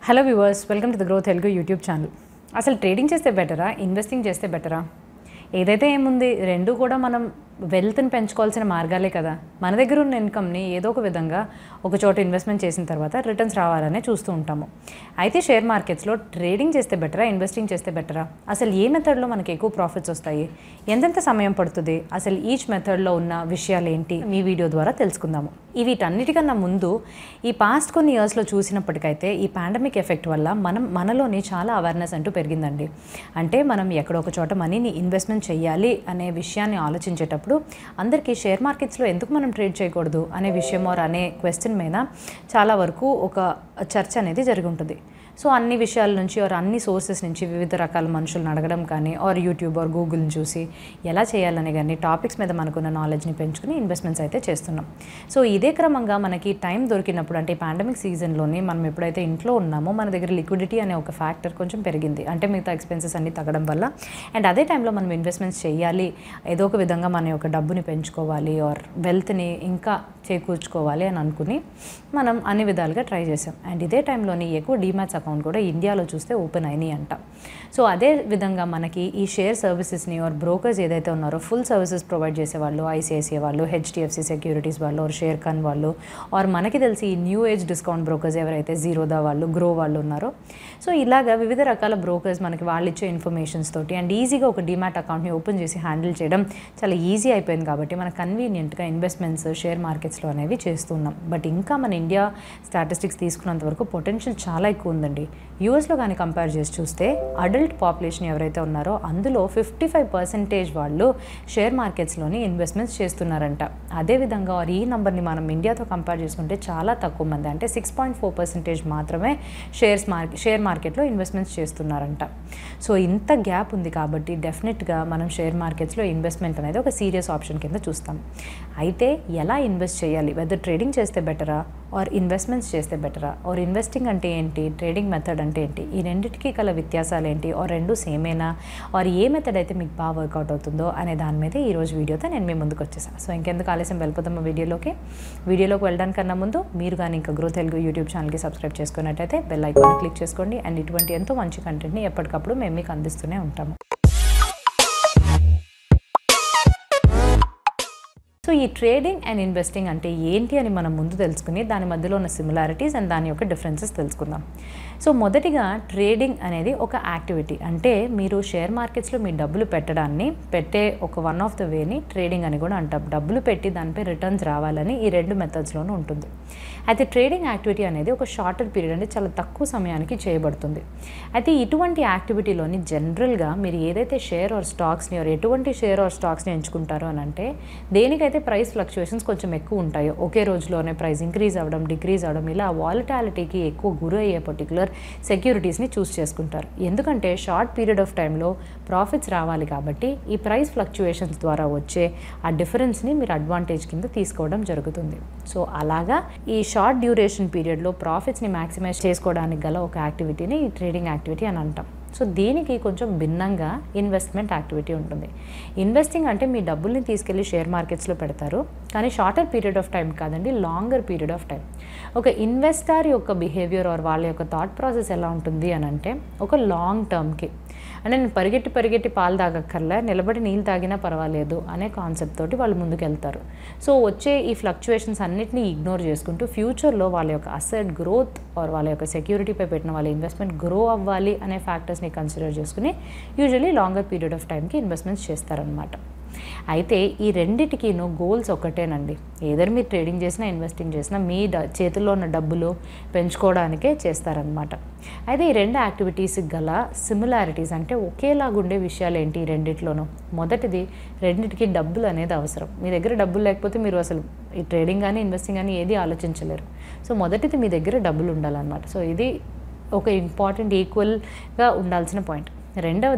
Hello viewers welcome to the growth Telugu YouTube channel అసలు trading చేస్తే బెటరా ఇన్వెస్టింగ్ చేస్తే బెటరా ఏదైతే ఏముంది రెండు కూడా మనం వెల్త్ని పెంచుకోవాల్సిన మార్గాలే కదా మన దగ్గర ఉన్న ఇన్కమ్ని ఏదో ఒక విధంగా ఒక చోట ఇన్వెస్ట్మెంట్ చేసిన తర్వాత రిటర్న్స్ రావాలనే చూస్తూ ఉంటాము అయితే షేర్ మార్కెట్స్లో ట్రేడింగ్ చేస్తే బెటరా ఇన్వెస్టింగ్ చేస్తే బెటరా అసలు ఏ మెథడ్లో మనకి ఎక్కువ ప్రాఫిట్స్ వస్తాయి ఎంతెంత సమయం పడుతుంది అసలు ఈచ్ మెథడ్లో ఉన్న విషయాలు ఏంటి మీ వీడియో ద్వారా తెలుసుకుందాము ఈ వీటన్నిటికన్నా ముందు ఈ పాస్ట్ కొన్ని ఇయర్స్లో చూసినప్పటికైతే ఈ పాండమిక్ ఎఫెక్ట్ వల్ల మనం మనలోని చాలా అవేర్నెస్ అంటూ పెరిగిందండి అంటే మనం ఎక్కడో ఒక చోట మనీని ఇన్వెస్ట్మెంట్ చేయాలి అనే విషయాన్ని ఆలోచించేటప్పుడు అందరికీ షేర్ మార్కెట్స్లో ఎందుకు మనం ట్రేడ్ చేయకూడదు అనే విషయం ఆర్ అనే క్వశ్చన్ మీద చాలా వరకు ఒక చర్చ అనేది జరిగి ఉంటుంది సో అన్ని విషయాల నుంచి ఆర్ అన్ని సోర్సెస్ నుంచి వివిధ రకాల మనుషులను అడగడం కానీ ఆర్ యూట్యూబ్ ఆర్ గూగుల్ని చూసి ఎలా చేయాలని కానీ టాపిక్స్ మీద మనకున్న నాలెడ్జ్ని పెంచుకుని ఇన్వెస్ట్మెంట్స్ అయితే చేస్తున్నాం సో ఇదే క్రమంగా మనకి టైం దొరికినప్పుడు అంటే పాండమిక్ సీజన్లోని మనం ఎప్పుడైతే ఇంట్లో ఉన్నామో మన దగ్గర లిక్విడిటీ అనే ఒక ఫ్యాక్టర్ కొంచెం పెరిగింది అంటే మిగతా ఎక్స్పెన్సెస్ అన్ని తగ్గడం వల్ల అండ్ అదే టైంలో మనం ఇన్వెస్ట్మెంట్స్ చేయాలి ఏదో ఒక విధంగా మన యొక్క డబ్బుని పెంచుకోవాలి ఆర్ వెల్త్ని ఇంకా చేకూర్చుకోవాలి అని అనుకుని మనం అన్ని విధాలుగా ట్రై చేసాం అండ్ ఇదే టైంలోని ఎక్కువ డీమాట్స్ అకౌంట్ కూడా ఇండియాలో చూస్తే ఓపెన్ అయినాయి అంట సో అదే విధంగా మనకి ఈ షేర్ సర్వీసెస్ని ఆర్ బ్రోకర్స్ ఏదైతే ఉన్నారో ఫుల్ సర్వీసెస్ ప్రొవైడ్ చేసే వాళ్ళు ఐసిఐసిఐ వాళ్ళు హెచ్డిఎఫ్సి సెక్యూరిటీస్ వాళ్ళు ఆర్ షేర్ ఖాన్ వాళ్ళు ఆర్ మనకి తెలిసి ఈ న్యూ ఏజ్ డిస్కౌంట్ బ్రోకర్స్ ఎవరైతే జీరోదా వాళ్ళు గ్రో వాళ్ళు ఉన్నారో సో ఇలాగా వివిధ రకాల బ్రోకర్స్ మనకి వాళ్ళు ఇచ్చే ఇన్ఫర్మేషన్స్ తోటి అండ్ ఈజీగా ఒక డిమాట్ అకౌంట్ని ఓపెన్ చేసి హ్యాండిల్ చేయడం చాలా ఈజీ అయిపోయింది కాబట్టి మన కన్వీనియంట్గా ఇన్వెస్ట్మెంట్స్ షేర్ మార్కెట్స్లో అనేవి చేస్తున్నాం బట్ ఇంకా మన ఇండియా స్టాటిస్టిక్స్ తీసుకున్నంత వరకు పొటెన్షియల్ చాలా ఎక్కువ ఉందండి యూఎస్లో కానీ కంపేర్ చేసి చూస్తే అడల్ట్ పాపులేషన్ ఎవరైతే ఉన్నారో అందులో ఫిఫ్టీ ఫైవ్ పర్సెంటేజ్ వాళ్ళు షేర్ మార్కెట్స్లోని ఇన్వెస్ట్మెంట్స్ చేస్తున్నారంట అదేవిధంగా ఆర్ ఈ నెంబర్ని మనం ఇండియాతో కంపేర్ చేసుకుంటే చాలా తక్కువ మంది అంటే సిక్స్ పాయింట్ ఫోర్ పర్సెంటేజ్ మాత్రమే షేర్స్ మార్కెట్ షేర్ మార్కెట్లో ఇన్వెస్ట్మెంట్స్ చేస్తున్నారంట సో ఇంత గ్యాప్ ఉంది కాబట్టి డెఫినెట్గా మనం షేర్ మార్కెట్స్లో ఇన్వెస్ట్మెంట్ అనేది ఒక సీరియస్ ఆప్షన్ కింద చూస్తాం అయితే ఎలా ఇన్వెస్ట్ చేయాలి వెదర్ ట్రేడింగ్ చేస్తే బెటరా ఆర్ ఇన్వెస్ట్మెంట్స్ చేస్తే బెటరా ఆర్ ఇన్వెస్టింగ్ అంటే ఏంటి ట్రేడింగ్ మెథడ్ అంటే ఏంటి ఈ రెండింటికి కల వ్యత్యాసాలు ఏంటి ఆర్ రెండు సేమేనా ఆర్ ఏ మెథడ్ అయితే మీకు బాగా వర్కౌట్ అవుతుందో అనే దాని మీద ఈరోజు వీడియోతో నేను మీ ముందుకు వచ్చేసాను సో ఇంకెందుకు ఆలస్యం వెళ్ళిపోతాం వీడియోలోకి వీడియోలోకి వెళ్ళడానికన్నా ముందు మీరు కానీ ఇంకా గ్రో తెలుగు యూట్యూబ్ ఛానల్కి సబ్స్క్రైబ్ చేసుకున్నట్టయితే బెల్ ఐకాన్ క్లిక్ చేసుకోండి అండ్ ఇటువంటి ఎంతో మంచి కంటెంట్ని ఎప్పటికప్పుడు మేము మీకు అందిస్తూనే ఉంటాము సో ఈ ట్రేడింగ్ అండ్ ఇన్వెస్టింగ్ అంటే ఏంటి అని మనం ముందు తెలుసుకుని దాని మధ్యలో ఉన్న సిమిలారిటీస్ అండ్ దాని యొక్క డిఫరెన్సెస్ తెలుసుకుందాం సో మొదటిగా ట్రేడింగ్ అనేది ఒక యాక్టివిటీ అంటే మీరు షేర్ మార్కెట్స్లో మీ డబ్బులు పెట్టడాన్ని పెట్టే ఒక వన్ ఆఫ్ ద వేని ట్రేడింగ్ అని కూడా అంటాం డబ్బులు పెట్టి దానిపై రిటర్న్స్ రావాలని ఈ రెండు మెథడ్స్లోనూ ఉంటుంది అయితే ట్రేడింగ్ యాక్టివిటీ అనేది ఒక షార్టర్ పీరియడ్ అంటే చాలా తక్కువ సమయానికి చేయబడుతుంది అయితే ఇటువంటి యాక్టివిటీలోని జనరల్గా మీరు ఏదైతే షేర్ ఆర్ స్టాక్స్ని ఆర్ ఎటువంటి షేర్ ఆర్ స్టాక్స్ని ఎంచుకుంటారో అని అంటే దేనికైతే ప్రైస్ ఫ్లక్చుయేషన్స్ కొంచెం ఎక్కువ ఉంటాయో ఒకే రోజులోనే ప్రైస్ ఇంక్రీజ్ అవ్వడం డిక్రీజ్ అవ్వడం ఇలా వాలటాలిటీకి ఎక్కువ గురి అయ్యే పర్టికులర్ సెక్యూరిటీస్ని చూస్ చేసుకుంటారు ఎందుకంటే షార్ట్ పీరియడ్ ఆఫ్ టైంలో ప్రాఫిట్స్ రావాలి కాబట్టి ఈ ప్రైస్ ఫ్లక్చుయేషన్స్ ద్వారా వచ్చే ఆ డిఫరెన్స్ని మీరు అడ్వాంటేజ్ కింద తీసుకోవడం జరుగుతుంది సో అలాగా ఈ షార్ట్ డ్యూరేషన్ పీరియడ్లో ప్రాఫిట్స్ని మ్యాక్సిమైజ్ చేసుకోవడానికి గల ఒక యాక్టివిటీని ఈ ట్రేడింగ్ యాక్టివిటీ అని అంటాం సో దీనికి కొంచెం భిన్నంగా ఇన్వెస్ట్మెంట్ యాక్టివిటీ ఉంటుంది ఇన్వెస్టింగ్ అంటే మీ డబ్బుల్ని తీసుకెళ్ళి షేర్ మార్కెట్స్లో పెడతారు కానీ షార్టర్ పీరియడ్ ఆఫ్ టైం కాదండి లాంగర్ పీరియడ్ ఆఫ్ టైం ఒక ఇన్వెస్టర్ యొక్క బిహేవియర్ ఆర్ వాళ్ళ యొక్క థాట్ ప్రాసెస్ ఎలా ఉంటుంది అని అంటే ఒక లాంగ్ టర్మ్కి అంటే నేను పరిగెట్టి పరిగెట్టి పాలు తాగక్కర్లే నిలబడి నీళ్ళు తాగినా పర్వాలేదు అనే కాన్సెప్ట్ తోటి వాళ్ళు ముందుకు వెళ్తారు సో వచ్చే ఈ ఫ్లక్చుయేషన్స్ అన్నిటినీ ఇగ్నోర్ చేసుకుంటూ ఫ్యూచర్లో వాళ్ళ యొక్క అసెట్ గ్రోత్ ఆర్ వాళ్ళ యొక్క సెక్యూరిటీపై పెట్టిన వాళ్ళ ఇన్వెస్ట్మెంట్ గ్రో అవ్వాలి అనే ఫ్యాక్టర్స్ని కన్సిడర్ చేసుకుని యూజువలీ లాంగర్ పీరియడ్ ఆఫ్ టైంకి ఇన్వెస్ట్మెంట్స్ చేస్తారనమాట అయితే ఈ రెండిటికిను గోల్స్ ఒకటేనండి ఏదర్ మీరు ట్రేడింగ్ చేసినా ఇన్వెస్టింగ్ చేసినా మీ డ చేతుల్లో ఉన్న డబ్బులు పెంచుకోవడానికే చేస్తారనమాట అయితే ఈ రెండు యాక్టివిటీస్ గల సిమిలారిటీస్ అంటే ఒకేలాగుండే విషయాలు ఏంటి ఈ రెండిట్లోనూ మొదటిది రెండిటికి డబ్బులు అనేది అవసరం మీ దగ్గర డబ్బులు లేకపోతే మీరు అసలు ఈ ట్రేడింగ్ కానీ ఇన్వెస్టింగ్ కానీ ఏది ఆలోచించలేరు సో మొదటిది మీ దగ్గర డబ్బులు ఉండాలన్నమాట సో ఇది ఒక ఇంపార్టెంట్ ఈక్వల్గా ఉండాల్సిన పాయింట్ రెండవది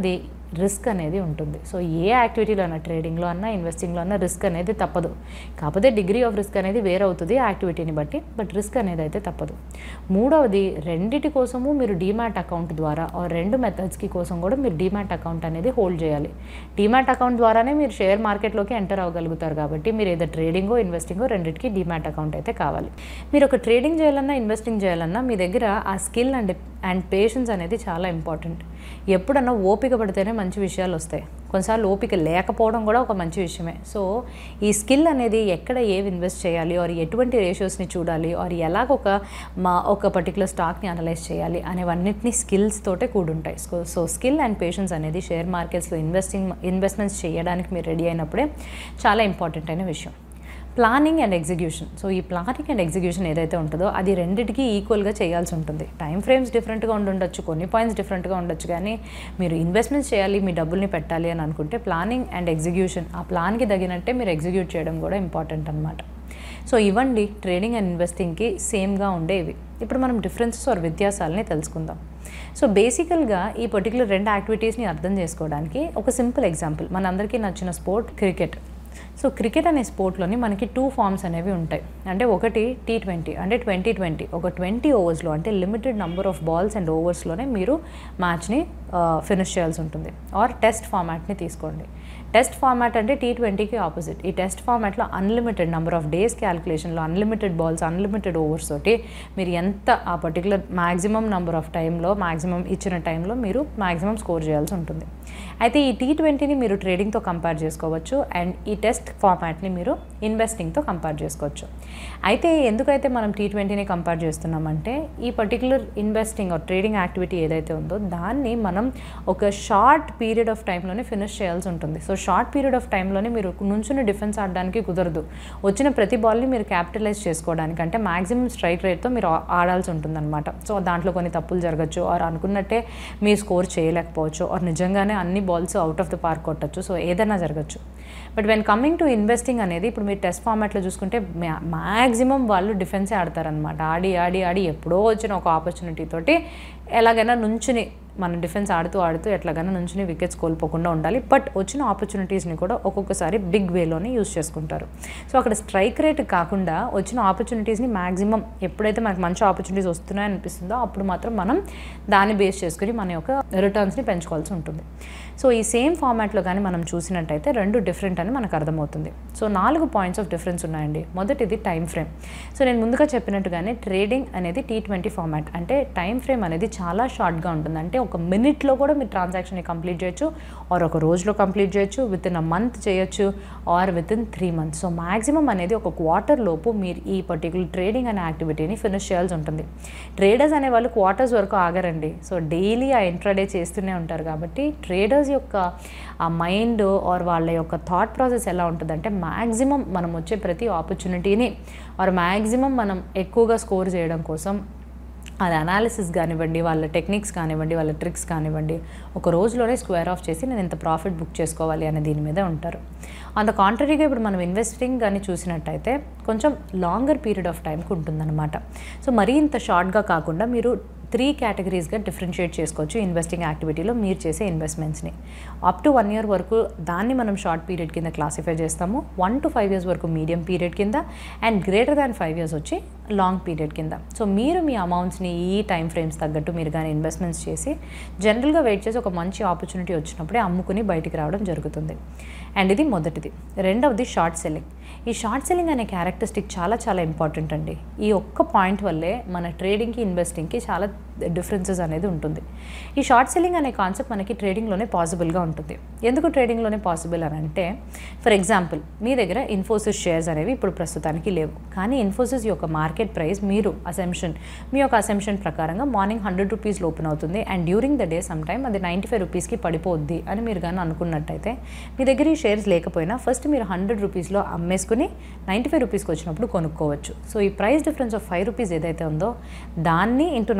రిస్క్ అనేది ఉంటుంది సో ఏ యాక్టివిటీలో అన్నా ట్రేడింగ్లో అన్నా ఇన్వెస్టింగ్లో అన్నా రిస్క్ అనేది తప్పదు కాకపోతే డిగ్రీ ఆఫ్ రిస్క్ అనేది వేరే అవుతుంది యాక్టివిటీని బట్టి బట్ రిస్క్ అనేది అయితే తప్పదు మూడవది రెండిటి కోసము మీరు డీమ్యాట్ అకౌంట్ ద్వారా ఆ రెండు మెథడ్స్కి కోసం కూడా మీరు డీమ్యాట్ అకౌంట్ అనేది హోల్డ్ చేయాలి డీమ్యాట్ అకౌంట్ ద్వారానే మీరు షేర్ మార్కెట్లోకి ఎంటర్ అవ్వగలుగుతారు కాబట్టి మీరు ఏదో ట్రేడింగో ఇన్వెస్టింగో రెండింటికి డీమ్యాట్ అకౌంట్ అయితే కావాలి మీరు ఒక ట్రేడింగ్ చేయాలన్నా ఇన్వెస్టింగ్ చేయాలన్నా మీ దగ్గర ఆ స్కిల్ అండ్ అండ్ పేషెన్స్ అనేది చాలా ఇంపార్టెంట్ ఎప్పుడన్నా ఓపిక పడితేనే మంచి విషయాలు వస్తాయి కొన్నిసార్లు ఓపిక లేకపోవడం కూడా ఒక మంచి విషయమే సో ఈ స్కిల్ అనేది ఎక్కడ ఏవి ఇన్వెస్ట్ చేయాలి ఆర్ ఎటువంటి రేషియోస్ని చూడాలి ఆర్ ఎలాగ ఒక మా ఒక పర్టికులర్ స్టాక్ని అనలైజ్ చేయాలి అనేవన్నిటిని స్కిల్స్ తోటే కూడుంటాయి so so skill and patience అనేది షేర్ మార్కెట్స్లో ఇన్వెస్టింగ్ ఇన్వెస్ట్మెంట్స్ చేయడానికి మీరు రెడీ అయినప్పుడే చాలా ఇంపార్టెంట్ అయిన విషయం ప్లానింగ్ అండ్ ఎగ్జిక్యూషన్ సో ఈ ప్లానింగ్ అండ్ ఎగ్జిక్యూషన్ ఏదైతే ఉంటుందో అది రెండింటికి ఈక్వల్గా చేయాల్సి ఉంటుంది టైం ఫ్రేమ్స్ డిఫరెంట్గా ఉండుండొచ్చు కొన్ని పాయింట్స్ డిఫరెంట్గా ఉండొచ్చు కానీ మీరు ఇన్వెస్ట్మెంట్స్ చేయాలి మీ డబ్బుల్ని పెట్టాలి అని అనుకుంటే ప్లానింగ్ అండ్ ఎగ్జిక్యూషన్ ఆ ప్లాన్కి తగినట్టే మీరు ఎగ్జిక్యూట్ చేయడం కూడా ఇంపార్టెంట్ అనమాట సో ఇవ్వండి ట్రేడింగ్ అండ్ ఇన్వెస్టింగ్కి సేమ్గా ఉండేవి ఇప్పుడు మనం డిఫరెన్సెస్ ఆర్ వ్యత్యాసాలని తెలుసుకుందాం సో బేసికల్గా ఈ పర్టికులర్ రెండు యాక్టివిటీస్ని అర్థం చేసుకోవడానికి ఒక సింపుల్ ఎగ్జాంపుల్ మనందరికీ నచ్చిన స్పోర్ట్ క్రికెట్ సో క్రికెట్ అనే స్పోర్ట్లోని మనకి టూ ఫార్మ్స్ అనేవి ఉంటాయి అంటే ఒకటి టీ ట్వంటీ అంటే ట్వంటీ ట్వంటీ ఒక ట్వంటీ ఓవర్స్లో అంటే limited number of balls and ఓవర్స్లోనే మీరు మ్యాచ్ని ఫినిష్ చేయాల్సి ఉంటుంది ఆర్ టెస్ట్ ఫార్మాట్ని తీసుకోండి టెస్ట్ ఫార్మాట్ అంటే టీ ట్వంటీకి ఆపోజిట్ ఈ టెస్ట్ ఫార్మాట్లో అన్లిమిటెడ్ నెంబర్ ఆఫ్ డేస్ క్యాలిక్యులేషన్లో అన్లిమిటెడ్ బాల్స్ అన్లిమిటెడ్ ఓవర్స్ తోటి మీరు ఎంత ఆ పర్టికులర్ మ్యాక్సిమం నెంబర్ ఆఫ్ టైంలో మ్యాక్సిమం ఇచ్చిన టైంలో మీరు మ్యాక్సిమం స్కోర్ చేయాల్సి ఉంటుంది అయితే ఈ టీ ట్వంటీని మీరు ట్రేడింగ్తో కంపేర్ చేసుకోవచ్చు అండ్ ఈ టెస్ట్ ఫార్మాట్ని మీరు ఇన్వెస్టింగ్తో కంపేర్ చేసుకోవచ్చు అయితే ఎందుకైతే మనం టీ ట్వంటీని కంపేర్ చేస్తున్నామంటే ఈ particular investing or trading activity ఏదైతే ఉందో దాన్ని మనం ఒక షార్ట్ పీరియడ్ ఆఫ్ టైంలోనే ఫినిష్ చేయాల్సి ఉంటుంది సో షార్ట్ పీరియడ్ ఆఫ్ టైంలోనే మీరు నుంచుని డిఫెన్స్ ఆడడానికి కుదరదు వచ్చిన ప్రతి బాల్ని మీరు క్యాపిటలైజ్ చేసుకోవడానికి అంటే మాక్సిమం స్ట్రైక్ రేట్తో మీరు ఆ- ఆడాల్సి ఉంటుందన్నమాట సో దాంట్లో కొన్ని తప్పులు జరగచ్చు ఆర్ అనుకున్నట్టే మీరు స్కోర్ చేయలేకపోవచ్చు ఆర్ నిజంగానే అన్ని balls out of the park కొట్టచ్చు సో ఏదైనా జరగచ్చు but when coming to investing అనేది ఇప్పుడు మీరు టెస్ట్ ఫార్మాట్లో చూసుకుంటే మ్యాక్సిమం వాళ్ళు డిఫెన్సే ఆడతారనమాట ఆడి ఆడి ఆడి ఎప్పుడో వచ్చిన ఒక ఆపర్చునిటీ తోటి ఎలాగైనా నుంచుని మన డిఫెన్స్ ఆడుతూ ఆడుతూ ఎట్లాగైనా నుంచుని వికెట్స్ కోల్పోకుండా ఉండాలి బట్ వచ్చిన ఆపర్చునిటీస్ని కూడా ఒక్కొక్కసారి బిగ్ వేలోనే యూస్ చేసుకుంటారు సో అక్కడ స్ట్రైక్ రేట్ కాకుండా వచ్చిన ఆపర్చునిటీస్ని మ్యాక్సిమం ఎప్పుడైతే మనకు మంచి ఆపర్చునిటీస్ వస్తున్నాయని అనిపిస్తుందో అప్పుడు మాత్రం మనం దాన్ని బేస్ చేసుకుని మన యొక్క రిటర్న్స్ని పెంచుకోవాల్సి ఉంటుంది సో ఈ సేమ్ ఫార్మాట్లో కానీ మనం చూసినట్టయితే రెండు డిఫరెంట్ అని మనకు అర్థమవుతుంది సో నాలుగు పాయింట్స్ ఆఫ్ డిఫరెన్స్ ఉన్నాయండి మొదటిది టైం ఫ్రేమ్ సో నేను ముందుగా చెప్పినట్టుగానే ట్రేడింగ్ అనేది టీ ట్వంటీ ఫార్మాట్ అంటే టైం ఫ్రేమ్ అనేది చాలా షార్ట్గా ఉంటుంది అంటే ఒక మినిట్లో కూడా మీరు ట్రాన్సాక్షన్ని కంప్లీట్ చేయొచ్చు ఆర్ ఒక రోజులో కంప్లీట్ చేయొచ్చు విత్ ఇన్ అ మంత్ చేయొచ్చు or within three months so maximum అనేది ఒక క్వార్టర్ లోపు మీరు ఈ పర్టికులర్ ట్రేడింగ్ అనే యాక్టివిటీని ఫినిష్ చేయాల్సి ఉంటుంది ట్రేడర్స్ అనే వాళ్ళు క్వార్టర్స్ వరకు ఆగరండి సో డైలీ ఆ ఇంట్రాడే చేస్తూనే ఉంటారు కాబట్టి ట్రేడర్స్ యొక్క ఆ మైండ్ ఆర్ వాళ్ళ యొక్క థాట్ ప్రాసెస్ ఎలా ఉంటుందంటే మ్యాక్సిమం మనం వచ్చే ప్రతి ఆపర్చునిటీని ఆర్ మ్యాక్సిమం మనం ఎక్కువగా స్కోర్ చేయడం కోసం అది అనాలిసిస్ కానివ్వండి వాళ్ళ టెక్నిక్స్ కానివ్వండి వాళ్ళ ట్రిక్స్ కానివ్వండి ఒక రోజులోనే స్క్వేర్ ఆఫ్ చేసి నేను ఇంత ప్రాఫిట్ బుక్ చేసుకోవాలి అనే దీని మీద ఉంటారు అంత కాంట్రరీగా ఇప్పుడు మనం ఇన్వెస్టింగ్ కానీ చూసినట్టయితే కొంచెం లాంగర్ పీరియడ్ ఆఫ్ టైంకి ఉంటుందన్నమాట సో మరీ ఇంత షార్ట్గా కాకుండా మీరు త్రీ కేటగిరీస్గా డిఫరెన్షియేట్ చేసుకోవచ్చు ఇన్వెస్టింగ్ యాక్టివిటీలో మీరు చేసే ఇన్వెస్ట్మెంట్స్ని అప్ టు వన్ ఇయర్ వరకు దాన్ని మనం షార్ట్ పీరియడ్ కింద క్లాసిఫై చేస్తాము వన్ టు ఫైవ్ ఇయర్స్ వరకు మీడియం పీరియడ్ కింద and greater than five years వచ్చి లాంగ్ పీరియడ్ కింద సో మీరు మీ అమౌంట్స్ని ఈ టైం ఫ్రేమ్స్ తగ్గట్టు మీరు కానీ ఇన్వెస్ట్మెంట్స్ చేసి జనరల్గా వెయిట్ చేసి ఒక మంచి ఆపర్చునిటీ వచ్చినప్పుడే అమ్ముకుని బయటికి రావడం జరుగుతుంది అండ్ ఇది మొదటిది రెండవది షార్ట్ సెల్లింగ్ ఈ షార్ట్ సెల్లింగ్ అనే క్యారెక్టరిస్టిక్ చాలా చాలా ఇంపార్టెంట్ అండి ఈ ఒక్క పాయింట్ వల్లే మన ట్రేడింగ్కి ఇన్వెస్టింగ్కి చాలా డిఫరెన్సెస్ అనేది ఉంటుంది ఈ షార్ట్ సెల్లింగ్ అనే కాన్సెప్ట్ మనకి ట్రేడింగ్లోనే పాసిబుల్గా ఉంటుంది ఎందుకు ట్రేడింగ్లోనే పాసిబుల్ అని అంటే ఫర్ ఎగ్జాంపుల్ మీ దగ్గర ఇన్ఫోసిస్ షేర్స్ అనేవి ఇప్పుడు ప్రస్తుతానికి లేవు కానీ ఇన్ఫోసిస్ యొక్క మార్కెట్ ప్రైస్ మీరు అసెంప్షన్ మీ యొక్క అసెంప్షన్ ప్రకారంగా మార్నింగ్ హండ్రెడ్ రూపీస్ ఓపెన్ అవుతుంది and during the day some time అది నైంటీ ఫైవ్ రూపీస్కి పడిపోద్ది అని మీరు కానీ అనుకున్నట్టయితే మీ దగ్గర ఈ షేర్స్ లేకపోయినా ఫస్ట్ మీరు హండ్రెడ్ రూపీస్లో అమ్మేసుకుని నైంటీ ఫైవ్ రూపీస్కి వచ్చినప్పుడు కొనుక్కోవచ్చు సో ఈ price difference of five rupees ఏదైతే ఉందో దాన్ని into number of shares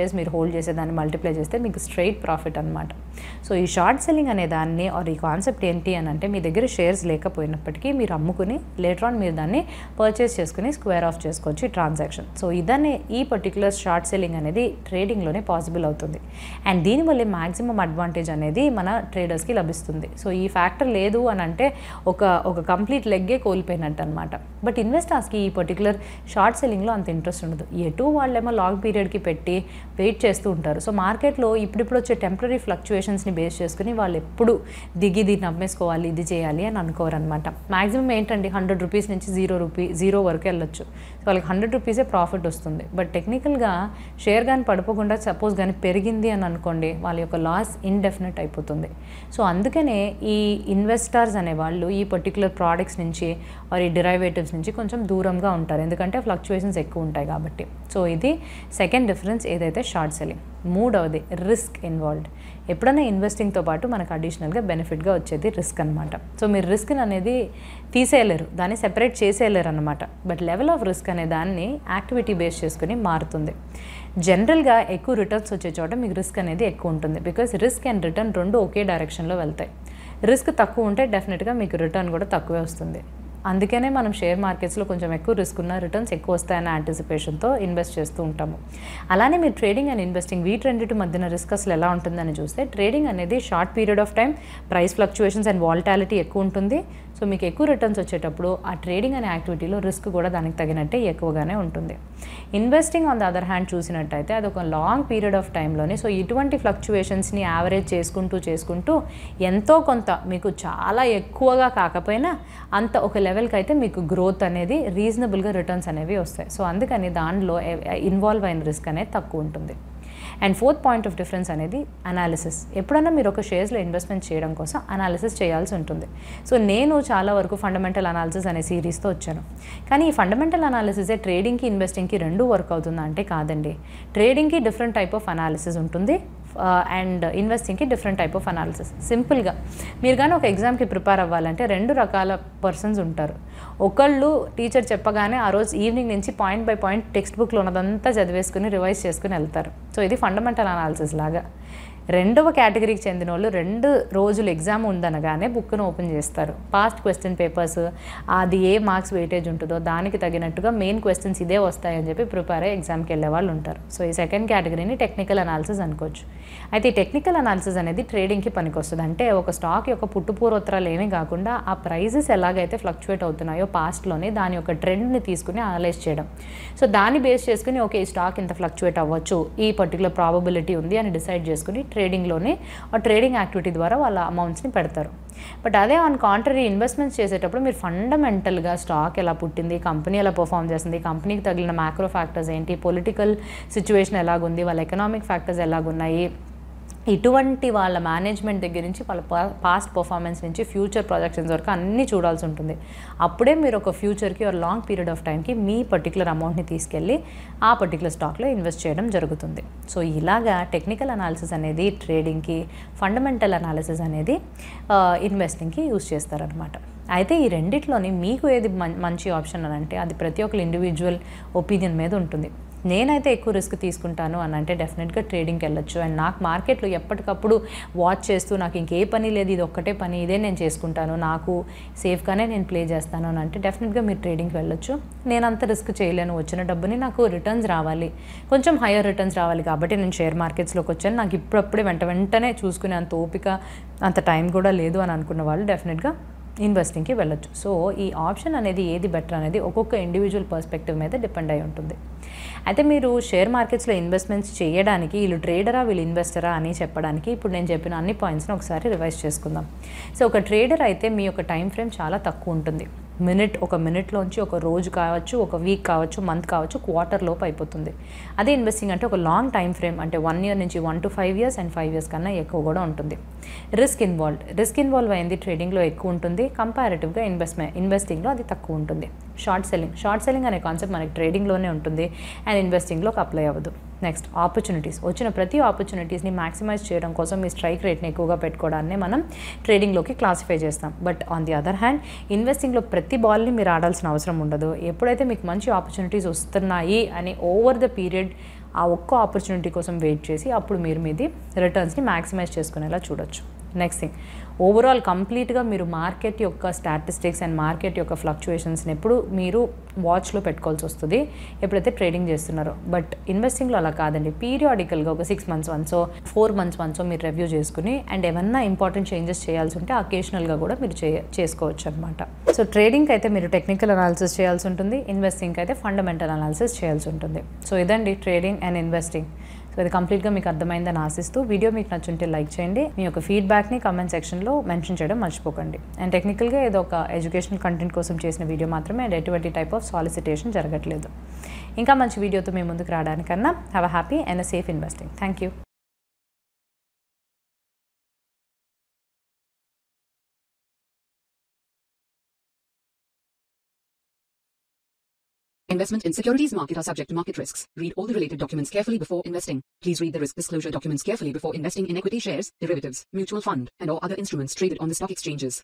shares మీరు హోల్డ్ చేసే దాన్ని మల్టిప్లై చేస్తే మీకు స్ట్రైట్ ప్రాఫిట్ అనమాట సో ఈ షార్ట్ సెల్లింగ్ అనే దాన్ని ఆర్ ఈ కాన్సెప్ట్ ఏంటి అని అంటే మీ దగ్గర షేర్స్ లేకపోయినప్పటికీ మీరు అమ్ముకుని లేటర్ ఆన్ మీరు దాన్ని పర్చేస్ చేసుకుని స్క్వేర్ ఆఫ్ చేసుకోవచ్చు ఈ ట్రాన్సాక్షన్ సో ఇదనే ఈ పర్టికులర్ షార్ట్ సెల్లింగ్ అనేది ట్రేడింగ్లోనే పాసిబుల్ అవుతుంది అండ్ దీనివల్ల మ్యాక్సిమం అడ్వాంటేజ్ అనేది మన ట్రేడర్స్కి లభిస్తుంది సో ఈ ఫ్యాక్టర్ లేదు అని అంటే ఒక ఒక కంప్లీట్ లెగ్గే కోల్పోయినట్టు అనమాట బట్ ఇన్వెస్టర్స్కి ఈ పర్టికులర్ షార్ట్ సెల్లింగ్లో అంత ఇంట్రెస్ట్ ఉండదు ఎటు వాళ్ళేమో లాంగ్ పీరియడ్కి పెట్టి వెయిట్ చేస్తూ ఉంటారు సో మార్కెట్లో ఇప్పుడిప్పుడు వచ్చే టెంపరీ ఫ్లక్చుయేషన్స్ని బేస్ చేసుకుని వాళ్ళు ఎప్పుడు దిగి దీన్ని అమ్మేసుకోవాలి ఇది చేయాలి అని అనుకోరు అనమాట మాక్సిమం ఏంటండి హండ్రెడ్ రూపీస్ నుంచి జీరో రూపీ జీరో వరకు వెళ్ళొచ్చు సో వాళ్ళకి హండ్రెడ్ రూపీసే ప్రాఫిట్ వస్తుంది బట్ టెక్నికల్గా షేర్ కానీ పడిపోకుండా సపోజ్ కానీ పెరిగింది అని అనుకోండి వాళ్ళ యొక్క లాస్ ఇండెఫినెట్ అయిపోతుంది సో అందుకనే ఈ ఇన్వెస్టర్స్ అనేవాళ్ళు ఈ పర్టికులర్ ప్రోడక్ట్స్ నుంచి ఆర్ ఈ డిరైవేటివ్స్ నుంచి కొంచెం దూరంగా ఉంటారు ఎందుకంటే ఫ్లక్చుయేషన్స్ ఎక్కువ ఉంటాయి కాబట్టి సో ఇది సెకండ్ డిఫరెన్స్ ఏదైతే షార్ట్ సెల్లింగ్ మూడవది రిస్క్ ఇన్వాల్వ్డ్ ఎప్పుడైనా ఇన్వెస్టింగ్తో పాటు మనకు అడిషనల్గా బెనిఫిట్గా వచ్చేది రిస్క్ అనమాట సో మీరు రిస్క్ అనేది తీసేయలేరు దాన్ని సెపరేట్ చేసేయలేరు అనమాట బట్ లెవెల్ ఆఫ్ రిస్క్ అనే దాన్ని యాక్టివిటీ బేస్ చేసుకుని మారుతుంది జనరల్గా ఎక్కువ రిటర్న్స్ వచ్చే చోట మీకు రిస్క్ అనేది ఎక్కువ ఉంటుంది బికాస్ రిస్క్ అండ్ రిటర్న్ రెండు ఒకే డైరెక్షన్లో వెళ్తాయి రిస్క్ తక్కువ ఉంటే డెఫినెట్గా మీకు రిటర్న్ కూడా తక్కువే వస్తుంది అందుకనే మనం షేర్ మార్కెట్స్లో కొంచెం ఎక్కువ రిస్క్ ఉన్న రిటర్న్స్ ఎక్కువ వస్తాయన్న యాంటిసిపేషన్తో ఇన్వెస్ట్ చేస్తూ ఉంటాము అలానే మీరు ట్రేడింగ్ అండ్ ఇన్వెస్టింగ్ వీటి రెండింటి మధ్యన రిస్క్ అసలు ఎలా ఉంటుందని చూస్తే ట్రేడింగ్ అనేది short period of time price fluctuations and volatility ఎక్కువ ఉంటుంది సో మీకు ఎక్కువ రిటర్న్స్ వచ్చేటప్పుడు ఆ ట్రేడింగ్ అనే యాక్టివిటీలో రిస్క్ కూడా దానికి తగినట్టే ఎక్కువగానే ఉంటుంది investing on the other hand చూసినట్టయితే అది ఒక లాంగ్ పీరియడ్ ఆఫ్ టైంలోనే సో ఇటువంటి ఫ్లక్చుయేషన్స్ని యావరేజ్ చేసుకుంటూ చేసుకుంటూ ఎంతో కొంత మీకు చాలా ఎక్కువగా కాకపోయినా అంత ఒక లెవెల్కి అయితే మీకు గ్రోత్ అనేది రీజనబుల్గా రిటర్న్స్ అనేవి వస్తాయి సో అందుకని దానిలో ఇన్వాల్వ్ అయిన రిస్క్ అనేది తక్కువ ఉంటుంది and fourth point of difference అనేది అనాలిసిస్ ఎప్పుడైనా మీరు ఒక షేర్స్లో ఇన్వెస్ట్మెంట్ చేయడం కోసం అనాలిసిస్ చేయాల్సి ఉంటుంది సో నేను చాలా వరకు ఫండమెంటల్ అనాలిసిస్ అనే సిరీస్తో వచ్చాను కానీ ఈ ఫండమెంటల్ అనాలిసిసే ట్రేడింగ్కి ఇన్వెస్టింగ్కి రెండు వర్క్ అవుతుందా అంటే కాదండి ట్రేడింగ్కి డిఫరెంట్ టైప్ ఆఫ్ అనాలిసిస్ ఉంటుంది అండ్ ఇన్వెస్టింగ్కి డిఫరెంట్ టైప్ ఆఫ్ అనాలిసిస్ సింపుల్గా మీరు కానీ ఒక ఎగ్జామ్కి ప్రిపేర్ అవ్వాలంటే రెండు రకాల పర్సన్స్ ఉంటారు ఒకళ్ళు టీచర్ చెప్పగానే ఆ రోజు ఈవినింగ్ నుంచి పాయింట్ బై పాయింట్ టెక్స్ట్ బుక్లో ఉన్నదంతా చదివేసుకుని రివైజ్ చేసుకుని వెళ్తారు సో ఇది ఫండమెంటల్ అనాలిసిస్ లాగా రెండవ కేటగిరీకి చెందిన వాళ్ళు రెండు రోజులు ఎగ్జామ్ ఉందనగానే బుక్ను ఓపెన్ చేస్తారు పాస్ట్ క్వశ్చన్ పేపర్స్ అది ఏ మార్క్స్ వెయిటేజ్ ఉంటుందో దానికి తగినట్టుగా మెయిన్ క్వశ్చన్స్ ఇదే వస్తాయని చెప్పి ప్రిపేర్ అయ్యి ఎగ్జామ్కి వెళ్ళే వాళ్ళు ఉంటారు సో ఈ సెకండ్ కేటగిరీని టెక్నికల్ అనాలిసిస్ అనుకోవచ్చు అయితే ఈ టెక్నికల్ అనాలిసిస్ అనేది ట్రేడింగ్కి పనికొస్తుంది అంటే ఒక స్టాక్ యొక్క పుట్టుపూర్వోత్తరాలు ఏమీ కాకుండా ఆ ప్రైజెస్ ఎలాగైతే ఫ్లక్చువేట్ అవుతున్నాయో పాస్ట్లోనే దాని యొక్క ట్రెండ్ని తీసుకుని అనలైజ్ చేయడం సో దాన్ని బేస్ చేసుకుని ఓకే ఈ స్టాక్ ఇంత ఫ్లక్చువేట్ అవ్వచ్చు ఈ పర్టికులర్ ప్రాబబిలిటీ ఉంది అని డిసైడ్ చేసుకుని ట్రేడింగ్లోనే ఆ ట్రేడింగ్ యాక్టివిటీ ద్వారా వాళ్ళ అమౌంట్స్ని పెడతారు బట్ అదే ఆన్ కాంట్రరీ ఇన్వెస్ట్మెంట్స్ చేసేటప్పుడు మీరు ఫండమెంటల్గా స్టాక్ ఎలా పుట్టింది కంపెనీ ఎలా పర్ఫామ్ చేస్తుంది కంపెనీకి తగిలిన మ్యాక్రో ఫ్యాక్టర్స్ ఏంటి పొలిటికల్ సిచ్యువేషన్ ఎలాగుంది వాళ్ళ ఎకనామిక్ ఫ్యాక్టర్స్ ఎలాగున్నాయి ఇటువంటి వాళ్ళ మేనేజ్మెంట్ దగ్గర నుంచి వాళ్ళ పాస్ట్ పర్ఫార్మెన్స్ నుంచి ఫ్యూచర్ ప్రొజెక్షన్స్ వరకు అన్నీ చూడాల్సి ఉంటుంది అప్పుడే మీరు ఒక ఫ్యూచర్కి ఒక లాంగ్ పీరియడ్ ఆఫ్ టైంకి మీ పర్టికులర్ అమౌంట్ని తీసుకెళ్ళి ఆ పర్టికులర్ స్టాక్లో ఇన్వెస్ట్ చేయడం జరుగుతుంది సో ఇలాగా టెక్నికల్ అనాలిసిస్ అనేది ట్రేడింగ్కి ఫండమెంటల్ అనాలిసిస్ అనేది ఇన్వెస్టింగ్కి యూస్ చేస్తారనమాట అయితే ఈ రెండిట్లోని మీకు ఏది మం- మంచి ఆప్షన్ అని అంటే అది ప్రతి ఒక్కరి ఇండివిజువల్ ఒపీనియన్ మీద ఉంటుంది నేనైతే ఎక్కువ రిస్క్ తీసుకుంటాను అని అంటే డెఫినెట్గా ట్రేడింగ్కి వెళ్ళొచ్చు అండ్ నాకు మార్కెట్లో ఎప్పటికప్పుడు వాచ్ చేస్తూ నాకు ఇంకే పని లేదు ఇది ఒక్కటే పని ఇదే నేను చేసుకుంటాను నాకు సేఫ్గానే నేను ప్లే చేస్తాను అని అంటే డెఫినెట్గా మీరు ట్రేడింగ్కి వెళ్ళొచ్చు నేను అంత రిస్క్ చేయలేను వచ్చిన డబ్బుని నాకు రిటర్న్స్ రావాలి కొంచెం హయ్యర్ రిటర్న్స్ రావాలి కాబట్టి నేను షేర్ మార్కెట్స్లోకి వచ్చాను నాకు ఇప్పుడప్పుడే వెంట వెంటనే చూసుకునే అంత ఓపిక అంత టైం కూడా లేదు అని అనుకున్న వాళ్ళు డెఫినెట్గా ఇన్వెస్టింగ్కి వెళ్ళొచ్చు సో ఈ ఆప్షన్ అనేది ఏది బెటర్ అనేది ఒక్కొక్క ఇండివిజువల్ పర్స్పెక్టివ్ మీద డిపెండ్ అయి ఉంటుంది అయితే మీరు షేర్ మార్కెట్స్లో ఇన్వెస్ట్మెంట్స్ చేయడానికి వీళ్ళు ట్రేడరా వీళ్ళు ఇన్వెస్టరా అని చెప్పడానికి ఇప్పుడు నేను చెప్పిన అన్ని పాయింట్స్ని ఒకసారి రివైజ్ చేసుకుందాం సో ఒక ట్రేడర్ అయితే మీ యొక్క టైం ఫ్రేమ్ చాలా తక్కువ ఉంటుంది మినిట్ ఒక మినిట్లోంచి ఒక రోజు కావచ్చు ఒక వీక్ కావచ్చు మంత్ కావచ్చు క్వార్టర్ లోపు అయిపోతుంది అదే ఇన్వెస్టింగ్ అంటే ఒక లాంగ్ టైం ఫ్రేమ్ అంటే వన్ ఇయర్ నుంచి one to five years and five years కన్నా ఎక్కువ కూడా ఉంటుంది రిస్క్ ఇన్వాల్వ్ రిస్క్ ఇన్వాల్వ్ అయింది ట్రేడింగ్లో ఎక్కువ ఉంటుంది కంపారిటివ్గా ఇన్వెస్ట్మెంట్ ఇన్వెస్టింగ్లో అది తక్కువ ఉంటుంది షార్ట్ సెల్లింగ్ షార్ట్ సెల్లింగ్ అనే కాన్సెప్ట్ మనకి ట్రేడింగ్లోనే ఉంటుంది అండ్ ఇన్వెస్టింగ్లోకి అప్లై అవ్వదు నెక్స్ట్ ఆపర్చునిటీస్ వచ్చిన ప్రతి ఆపర్చునిటీస్ని మాక్సిమైజ్ చేయడం కోసం మీ స్ట్రైక్ రేట్ని ఎక్కువగా పెట్టుకోవడాన్ని మనం ట్రేడింగ్లోకి క్లాసిఫై చేస్తాం but on the other hand ఇన్వెస్టింగ్లో ప్రతి బాల్ని మీరు ఆడాల్సిన అవసరం ఉండదు ఎప్పుడైతే మీకు మంచి ఆపర్చునిటీస్ వస్తున్నాయి అని ఓవర్ ద పీరియడ్ ఆ ఒక్క ఆపర్చునిటీ కోసం వెయిట్ చేసి అప్పుడు మీరు మీది రిటర్న్స్ని మ్యాక్సిమైజ్ చేసుకునేలా చూడొచ్చు నెక్స్ట్ థింగ్ ఓవరాల్ కంప్లీట్గా మీరు మార్కెట్ యొక్క స్టాటిస్టిక్స్ అండ్ మార్కెట్ యొక్క ఫ్లక్చుయేషన్స్ని ఎప్పుడు మీరు వాచ్లో పెట్టుకోవాల్సి వస్తుంది ఎప్పుడైతే ట్రేడింగ్ చేస్తున్నారో బట్ ఇన్వెస్టింగ్లో అలా కాదండి పీరియాడికల్గా ఒక సిక్స్ మంత్స్ వన్సో ఫోర్ మంత్స్ వన్సో మీరు రివ్యూ చేసుకుని అండ్ ఏమన్నా ఇంపార్టెంట్ చేంజెస్ చేయాల్సి ఉంటే అకేషనల్గా కూడా మీరు చే చేసుకోవచ్చు అనమాట సో ట్రేడింగ్కి అయితే మీరు టెక్నికల్ అనాలిసిస్ చేయాల్సి ఉంటుంది ఇన్వెస్టింగ్కి అయితే ఫండమెంటల్ అనాలిసిస్ చేయాల్సి ఉంటుంది సో ఇదండి ట్రేడింగ్ అండ్ ఇన్వెస్టింగ్ సో ఇది కంప్లీట్గా మీకు అర్థమైందని ఆశిస్తూ వీడియో మీకు నచ్చుంటే లైక్ చేయండి మీ యొక్క ఫీడ్బ్యాక్ని కామెంట్ సెక్షన్లో మెన్షన్ చేయడం మర్చిపోకండి అండ్ టెక్నికల్గా ఏదో ఒక ఎడ్యుకేషనల్ కంటెంట్ కోసం చేసిన వీడియో మాత్రమే అండ్ ఎటువంటి టైప్ ఆఫ్ సాలిసిటేషన్ జరగట్లేదు ఇంకా మంచి వీడియోతో మేము ముందుకు రావడానికన్నా have a happy and a safe investing thank you Investment in securities market are subject to market risks. Read all the related documents carefully before investing. Please read the risk disclosure documents carefully before investing in equity shares, derivatives, mutual fund, and or other instruments traded on the stock exchanges.